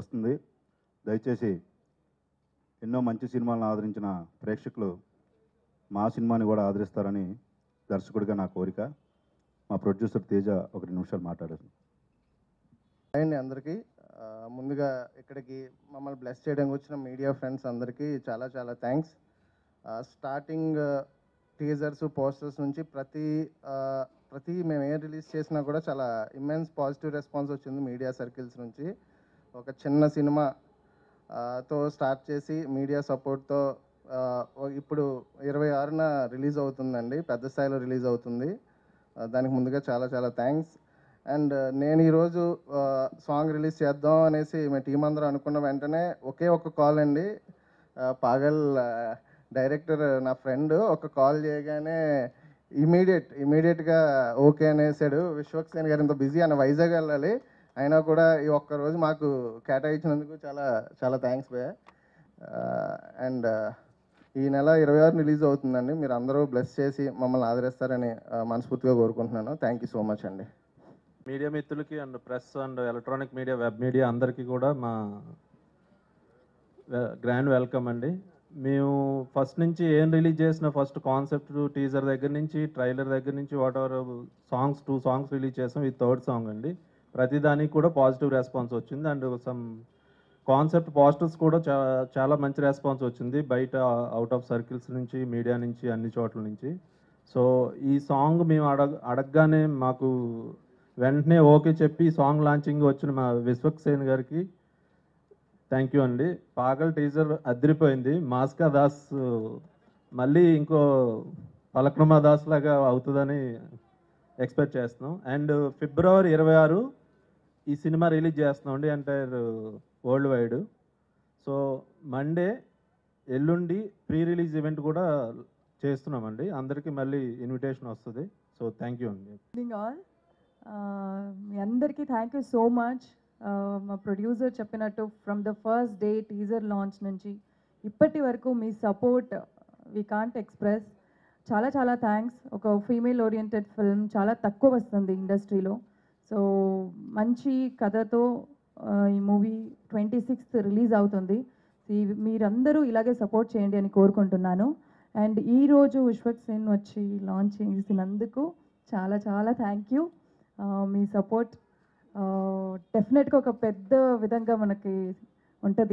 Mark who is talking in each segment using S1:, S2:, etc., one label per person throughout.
S1: వస్తుంది దయచేసి ఎన్నో మంచి సినిమాలను ఆదరించిన ప్రేక్షకులు మా సినిమాని కూడా ఆదరిస్తారని దర్శకుడిగా నా కోరిక మా ప్రొడ్యూసర్ తేజ ఒక రెండు నిమిషాలు మాట్లాడారు
S2: అండి అందరికీ ఆ, ముందుగా ఇక్కడికి మమ్మల్ని బ్లెస్ చేయడానికి వచ్చిన మీడియా ఫ్రెండ్స్ అందరికీ చాలా చాలా థ్యాంక్స్ స్టార్టింగ్ టీజర్స్ పోస్టర్స్ నుంచి ప్రతి ఆ, ప్రతి మేము ఏం రిలీజ్ చేసినా కూడా చాలా ఇమ్మెన్స్ పాజిటివ్ రెస్పాన్స్ వచ్చింది మీడియా సర్కిల్స్ నుంచి ఒక చిన్న సినిమా ఆ, తో స్టార్ట్ చేసి మీడియా సపోర్ట్తో ఇప్పుడు ఇరవై ఆరున రిలీజ్ అవుతుందండి పెద్ద స్థాయిలో రిలీజ్ అవుతుంది ఆ, దానికి ముందుగా చాలా చాలా థ్యాంక్స్ అండ్ నేను ఈరోజు సాంగ్ రిలీజ్ చేద్దాం అనేసి మేము టీం అందరూ అనుకున్న వెంటనే ఒకే ఒక కాల్ అండి ఆ, పాగల్ డైరెక్టర్ నా ఫ్రెండ్ ఒక కాల్ చేయగానే ఇమీడియట్ ఇమీడియట్గా ఓకే అనేసాడు విశ్వక్సేన్ గారు ఇంత బిజీ అని వైజాగ్ వెళ్ళాలి అయినా కూడా ఈ ఒక్క రోజు మాకు కేటాయించినందుకు చాలా చాలా థ్యాంక్స్ బే అండ్ ఈ నెల ఇరవై ఆరు రిలీజ్ అవుతుందండి మీరు అందరూ బ్లెస్ చేసి మమ్మల్ని ఆదరిస్తారని ఆ, మనస్ఫూర్తిగా కోరుకుంటున్నాను థ్యాంక్ యూ సో మచ్ అండి
S3: మీడియా మిత్రులకి and press and electronic media web media అందరికీ కూడా మా గ్రాండ్ వెల్కమ్ అండి మేము ఫస్ట్ నుంచి ఏం రిలీజ్ చేసిన ఫస్ట్ కాన్సెప్ట్ టీజర్ దగ్గర నుంచి ట్రైలర్ దగ్గర నుంచి whatever songs two songs release చేసాం ఇది థర్డ్ సాంగ్ అండి ప్రతిదానికి కూడా పాజిటివ్ రెస్పాన్స్ వచ్చింది అండ్ సమ్ కాన్సెప్ట్ పోస్టర్స్ కూడా చా చాలా మంచి రెస్పాన్స్ వచ్చింది బయట అవుట్ ఆఫ్ సర్కిల్స్ నుంచి మీడియా నుంచి అన్ని చోట్ల నుంచి సో ఈ సాంగ్ మేము అడగ అడగగానే మాకు వెంటనే ఓకే చెప్పి సాంగ్ లాంచింగ్ వచ్చిన మా విశ్వక్ సేన్ గారికి థ్యాంక్ యూ అండి పాగల్ టీజర్ అదిరిపోయింది మాస్కా దాస్ మళ్ళీ ఇంకో పలక్రమా దాస్ లాగా అవుతుందని ఎక్స్పెక్ట్ చేస్తున్నాం అండ్ ఫిబ్రవరి ఇరవై ఆరు ఈ సినిమా రిలీజ్ చేస్తున్నాం అండి entire world wide so Monday ఎల్లుండి ప్రీ రిలీజ్ ఈవెంట్ కూడా చేస్తున్నామండి అందరికీ మళ్ళీ ఇన్విటేషన్ వస్తుంది సో థ్యాంక్ యూ అండి
S4: ఈవినింగ్ ఆల్ మీ అందరికీ థ్యాంక్ యూ సో మచ్ మా ప్రొడ్యూసర్ చెప్పినట్టు from the first day teaser launch నుంచి ఇప్పటి వరకు మీ సపోర్ట్ వీ కాంట్ ఎక్స్ప్రెస్ చాలా చాలా థ్యాంక్స్ ఒక ఫీమేల్ ఓరియంటెడ్ ఫిల్మ్ చాలా తక్కువ వస్తుంది ఇండస్ట్రీలో సో మంచి కథతో ఆ, ఈ మూవీ ట్వంటీ సిక్స్త్ రిలీజ్ అవుతుంది ఈ- మీరందరూ ఇలాగే సపోర్ట్ చేయండి అని కోరుకుంటున్నాను అండ్ ఈరోజు విశ్వక్ సేన్ వచ్చి లాంచ్ చేసినందుకు చాలా చాలా థ్యాంక్ యూ మీ సపోర్ట్ డెఫినెట్గా ఒక పెద్ద విధంగా మనకి ఉంటుంది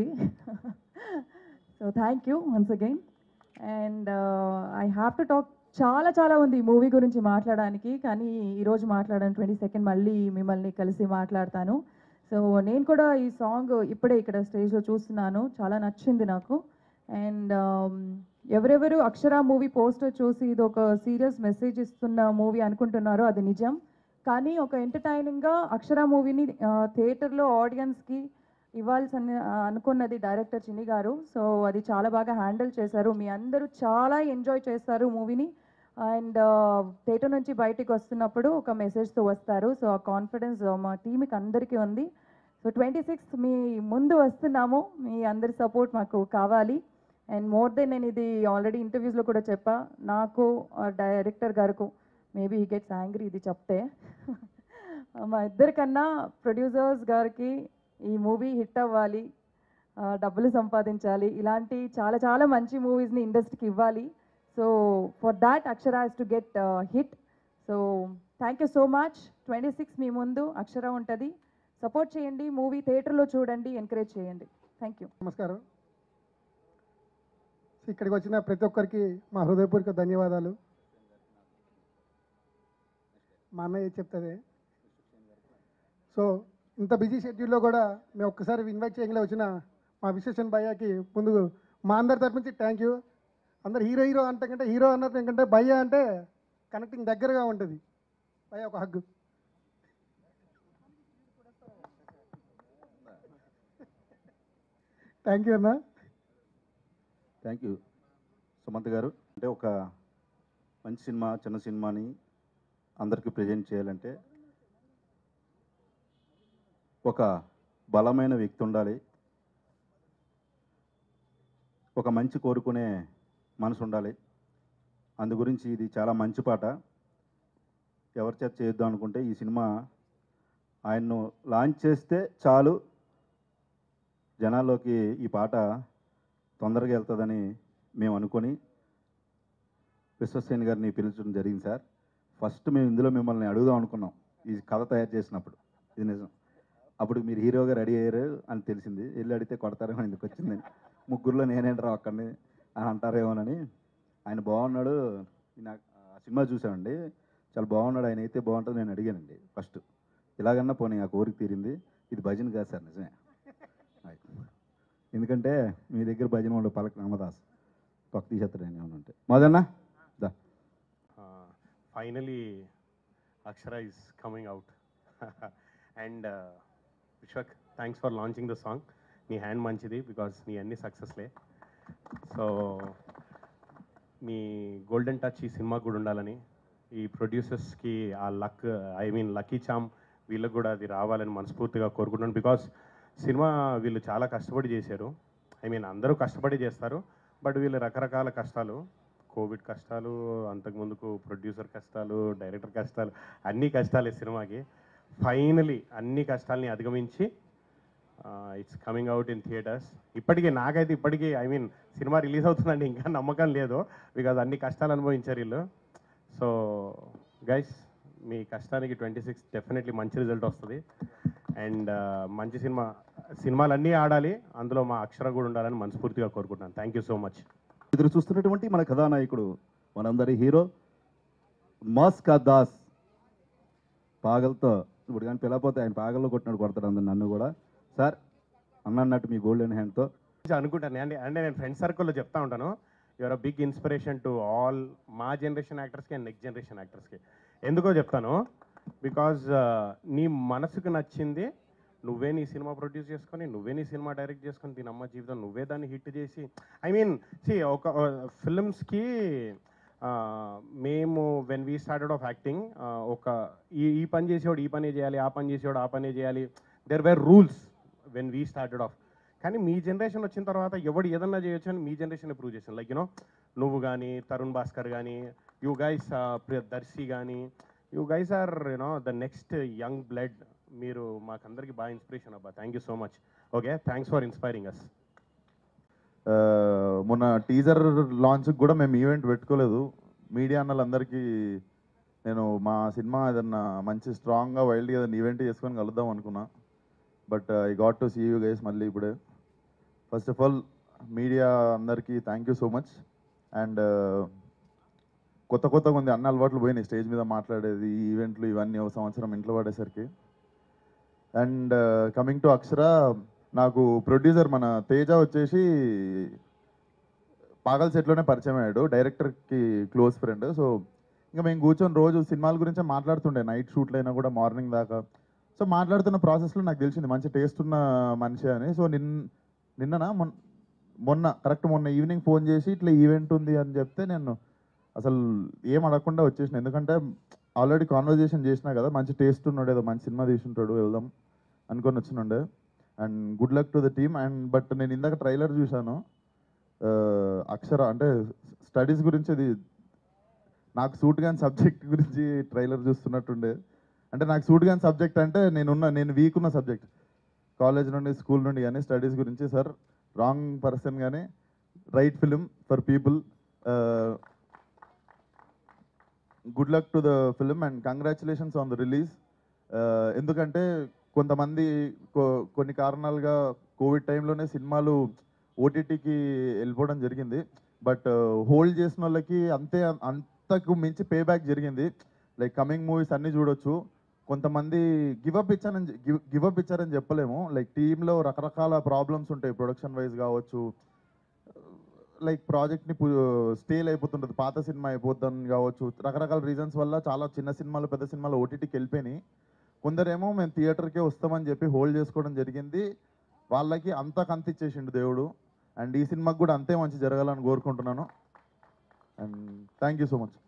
S4: so thank you once again and I have to talk చాలా చాలా ఉంది ఈ మూవీ గురించి మాట్లాడడానికి కానీ ఈరోజు మాట్లాడాను ట్వంటీ సెకండ్ మళ్ళీ మిమ్మల్ని కలిసి మాట్లాడతాను సో నేను కూడా ఈ సాంగ్ ఇప్పుడే ఇక్కడ స్టేజ్లో చూస్తున్నాను చాలా నచ్చింది నాకు అండ్ ఎవరెవరు అక్షర మూవీ పోస్టర్ చూసి ఇది ఒక సీరియస్ మెసేజ్ ఇస్తున్న మూవీ అనుకుంటున్నారో అది నిజం కానీ ఒక ఎంటర్టైనింగ్గా అక్షర మూవీని థియేటర్లో ఆడియన్స్కి ఇవ్వాల్సిన అనుకున్నది డైరెక్టర్ చిన్ని గారు సో అది చాలా బాగా హ్యాండిల్ చేశారు మీ అందరూ చాలా ఎంజాయ్ చేస్తారు మూవీని అండ్ థియేటర్ నుంచి బయటికి వస్తున్నప్పుడు ఒక మెసేజ్తో వస్తారు సో ఆ కాన్ఫిడెన్స్ మా టీంకి అందరికీ ఉంది సో ట్వంటీ సిక్స్త్ మీ ముందు వస్తున్నాము మీ అందరి సపోర్ట్ మాకు కావాలి అండ్ మోర్ దెన్ నేను ఇది ఆల్రెడీ ఇంటర్వ్యూస్లో కూడా చెప్పా నాకు డైరెక్టర్ గారికి మేబీ ఈ గెట్స్ యాంగ్రీ ఇది చెప్తే మా ఇద్దరికన్నా ప్రొడ్యూసర్స్ గారికి ఈ మూవీ హిట్ అవ్వాలి ఆ, డబ్బులు సంపాదించాలి ఇలాంటి చాలా చాలా మంచి మూవీస్ని ఇండస్ట్రీకి ఇవ్వాలి so for that Akshara has to get hit so thank you so much twenty six మీ ముందు అక్షర ఉంటుంది సపోర్ట్ చేయండి మూవీ థియేటర్లో చూడండి ఎంకరేజ్ చేయండి థ్యాంక్ యూ
S5: నమస్కారం ఇక్కడికి వచ్చిన ప్రతి ఒక్కరికి మా హృదయపూర్వక ధన్యవాదాలు మా అన్నయ్య చెప్తుంది సో ఇంత బిజీ షెడ్యూల్లో కూడా మేము ఒక్కసారి ఇన్వైట్ చేయగలే వచ్చిన మా విశ్వేషన్ భయ్యకి ముందు మా అందరి తరపు నుంచి థ్యాంక్ యూ అందరు హీరో హీరో అంటే కంటే హీరో అన్నట్టు ఎందుకంటే భయ్య అంటే కనెక్టింగ్ దగ్గరగా ఉంటుంది భయ్య ఒక హగ్గు థ్యాంక్ యూ అన్నా
S1: థ్యాంక్ యూ సుమంత్ గారు అంటే ఒక మంచి సినిమా చిన్న సినిమాని అందరికీ ప్రజెంట్ చేయాలంటే ఒక బలమైన వ్యక్తి ఉండాలి ఒక మంచి కోరుకునే మనసు ఉండాలి అందు గురించి ఇది చాలా మంచి పాట ఎవరి చేత చేద్దాం అనుకుంటే ఈ సినిమా ఆయన్ను లాంచ్ చేస్తే చాలు జనాల్లోకి ఈ పాట తొందరగా వెళ్తుందని మేము అనుకొని విశ్వసేన్ గారిని పిలిచడం జరిగింది సార్ ఫస్ట్ మేము ఇందులో మిమ్మల్ని అడుగుదాం అనుకున్నాం ఈ కథ తయారు చేసినప్పుడు ఇది నిజం అప్పుడు మీరు హీరోగా రెడీ అయ్యారు అని తెలిసింది వెళ్ళి అడిగితే కొడతారేమో ఎందుకు వచ్చిందని ముగ్గురులో నేనేంటారా ఒక్కడిని అని అంటారేమోనని ఆయన బాగున్నాడు నాకు ఆ సినిమా చూసామండి చాలా బాగున్నాడు ఆయన అయితే బాగుంటుంది నేను అడిగానండి ఫస్ట్ ఇలాగన్నా పోనీ ఆ కోరిక తీరింది ఇది భజన కాదు సార్ నిజమే అది. ఎందుకంటే మీ దగ్గర భజన ఉండే పలక రామదాస్ పక్క తీసేస్తాడు ఆయన ఏమన్నా ఉంటే మాదన్నా దా
S6: uh, finally Akshara is coming out. and uh, Vishwak, thanks for launching the song. నీ హ్యాండ్ మంచిది బికాస్ నీ అన్ని సక్సెస్లే సో మీ గోల్డెన్ టచ్ ఈ సినిమా కూడా ఉండాలని ఈ ప్రొడ్యూసర్స్కి ఆ luck I mean lucky charm వీళ్ళకి కూడా అది రావాలని మనస్ఫూర్తిగా కోరుకుంటున్నాను బికాస్ సినిమా వీళ్ళు చాలా కష్టపడి చేశారు ఐ మీన్ అందరూ కష్టపడి చేస్తారు బట్ వీళ్ళు రకరకాల కష్టాలు కోవిడ్ కష్టాలు అంతకుముందుకు ప్రొడ్యూసర్ కష్టాలు డైరెక్టర్ కష్టాలు అన్ని కష్టాలే సినిమాకి ఫైనలీ అన్ని కష్టాలని అధిగమించి it's coming out in theatres ఇప్పటికీ నాకైతే ఇప్పటికీ ఐ మీన్ సినిమా రిలీజ్ అవుతుందండి ఇంకా నమ్మకం లేదు బికాజ్ అన్ని కష్టాలు అనుభవించారు వీళ్ళు సో గైస్ మీ కష్టానికి ట్వంటీ సిక్స్ డెఫినెట్లీ మంచి రిజల్ట్ వస్తుంది అండ్ మంచి సినిమా సినిమాలన్నీ ఆడాలి అందులో మా అక్షర కూడా ఉండాలని మనస్ఫూర్తిగా కోరుకుంటున్నాను థ్యాంక్ యూ సో మచ్
S1: ఎదురు చూస్తున్నటువంటి మన కథానాయకుడు మనందరి హీరో మాస్కా దాస్ పాగలతో ఇప్పుడు కానీ పిలకపోతే ఆయన పాగల్లో కొట్టినాడు కొడతాడు అందరు నన్ను కూడా సార్ అన్న అన్నట్టు మీ గోల్డెన్ హ్యాండ్తో
S6: అనుకుంటాను అంటే అంటే నేను ఫ్రెండ్ సర్కిల్లో చెప్తా ఉంటాను your a big inspiration to all మా జనరేషన్ యాక్టర్స్కి అండ్ నెక్స్ట్ జనరేషన్ యాక్టర్స్కి ఎందుకో చెప్తాను బికాజ్ నీ మనసుకు నచ్చింది నువ్వే నీ సినిమా ప్రొడ్యూస్ చేసుకొని నువ్వే నీ సినిమా డైరెక్ట్ చేసుకొని దీని అమ్మ జీవితం నువ్వే దాన్ని హిట్ చేసి ఐ మీన్ సి ఒక ఫిల్మ్స్కి మేము when we started off acting ఒక ఈ ఈ పని చేసేవాడు ఈ పనే చేయాలి ఆ పని చేసేవాడు ఆ పనే చేయాలి there were rules when we started off కానీ మీ జనరేషన్ వచ్చిన తర్వాత ఎవడు ఏదన్నా చేయొచ్చు అని మీ జనరేషన్ ప్రూవ్ చేశాను లైక్ యూనో నువ్వు కానీ తరుణ్ భాస్కర్ కానీ యూ గైస్ దర్శి కానీ you guys are you know the next young blood మీరు మాకందరికి బాగా ఇన్స్పిరేషన్ అబ్బా thank you so much okay thanks for inspiring us
S7: ఆ, మొన్న టీజర్ లాంచ్కి కూడా మేము ఈవెంట్ పెట్టుకోలేదు మీడియా అన్నలందరికీ నేను మా సినిమా ఏదన్నా మంచి స్ట్రాంగ్గా వైల్డ్గా ఏదైనా ఈవెంట్ చేసుకొని కలుద్దాం అనుకున్నా but I got to see you guys మళ్ళీ ఇప్పుడే ఫస్ట్ ఆఫ్ ఆల్ మీడియా అందరికీ thank you so much and కొత్త కొత్త కొన్ని అన్ని అలవాట్లు పోయినాయి స్టేజ్ మీద మాట్లాడేది ఈ ఈవెంట్లు ఇవన్నీ ఒక సంవత్సరం ఇంట్లో పడేసరికి అండ్ కమింగ్ టు అక్షర నాకు ప్రొడ్యూసర్ మన తేజ వచ్చేసి పాగల్ సెట్లోనే పరిచయం అయ్యాడు డైరెక్టర్కి క్లోజ్ ఫ్రెండ్ సో ఇంకా మేము కూర్చొని రోజు సినిమాల గురించే మాట్లాడుతుండే నైట్ షూట్లు అయినా కూడా మార్నింగ్ దాకా సో మాట్లాడుతున్న ప్రాసెస్లో నాకు తెలిసింది మంచి టేస్ట్ ఉన్న మనిషి అని సో నిన్ నిన్ననా మొన్న మొన్న కరెక్ట్ మొన్న ఈవినింగ్ ఫోన్ చేసి ఇట్లా ఈవెంట్ ఉంది అని చెప్తే నేను అసలు ఏం అడగకుండా వచ్చేసిన ఎందుకంటే ఆల్రెడీ కాన్వర్జేషన్ చేసినా కదా మంచి టేస్ట్ ఉన్నాడు ఏదో మంచి సినిమా తీసుంటాడు వెళ్దాం అనుకొని వచ్చినుండే and good luck to the team and but నేను ఇందాక ట్రైలర్ చూశాను ఆ, అక్షర అంటే స్టడీస్ గురించి అది నాకు సూట్ కాని సబ్జెక్ట్ గురించి ట్రైలర్ చూస్తున్నట్టుండే అంటే నాకు సూట్ కాని సబ్జెక్ట్ అంటే నేనున్న నేను వీక్ ఉన్న సబ్జెక్ట్ కాలేజ్ నుండి స్కూల్ నుండి కానీ స్టడీస్ గురించి సార్ రాంగ్ పర్సన్ కానీ right film for people good luck to the film and congratulations on the release ఎందుకంటే కొంతమంది కొ- కొన్ని కారణాలుగా కోవిడ్ టైంలోనే సినిమాలు ఓటీటీకి వెళ్ళిపోవడం జరిగింది బట్ హోల్డ్ చేసిన వాళ్ళకి అంతే అంతకు మించి పే బ్యాక్ జరిగింది లైక్ కమింగ్ మూవీస్ అన్నీ చూడొచ్చు కొంతమంది గివప్ ఇచ్చారని గివప్ ఇచ్చారని చెప్పలేము లైక్ టీంలో రకరకాల ప్రాబ్లమ్స్ ఉంటాయి ప్రొడక్షన్ వైజ్ కావచ్చు లైక్ ప్రాజెక్ట్ని స్టేల్ అయిపోతుంటుంది పాత సినిమా అయిపోద్దని కావచ్చు రకరకాల రీజన్స్ వల్ల చాలా చిన్న సినిమాలు పెద్ద సినిమాలు ఓటీటీకి వెళ్ళిపోయినాయి కొందరేమో మేము థియేటర్కే వస్తామని చెప్పి హోల్డ్ చేసుకోవడం జరిగింది వాళ్ళకి అంతా కంతిచ్చేసిండు దేవుడు అండ్ ఈ సినిమాకి కూడా అంతే మంచి జరగాలని కోరుకుంటున్నాను and thank you so much